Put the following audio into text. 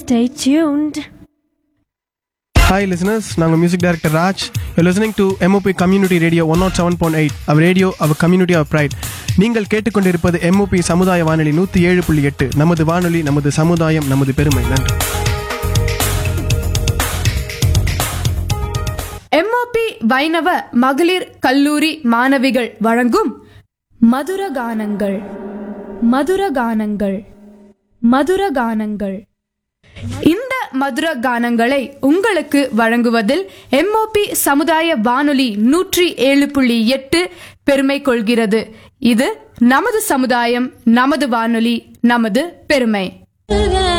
Stay tuned. Hi listeners நாங்கள் music director Raj you listening to MOP community radio one nought seven point eight our radio our community of pride நீங்கள் கேட்டுக்கொண்டிருப்பது MOP சமுதாய வானொலி நூற்றி ஏழு புள்ளி எட்டு நமது வானொலி நமது சமுதாயம் நமது பெருமை நன்றி எம்ஓபி வைணவ மகளிர் கல்லூரி மாணவிகள் வழங்கும் மதுரகானங்கள் மதுரகானங்கள் மதுரகானங்கள் இந்த மதுர கானங்களை உங்களுக்கு வழங்குவதில் எம்ஓபி சமுதாய வானொலி நூற்றி ஏழு புள்ளி எட்டு பெருமை கொள்கிறது இது நமது சமுதாயம் நமது வானொலி நமது பெருமை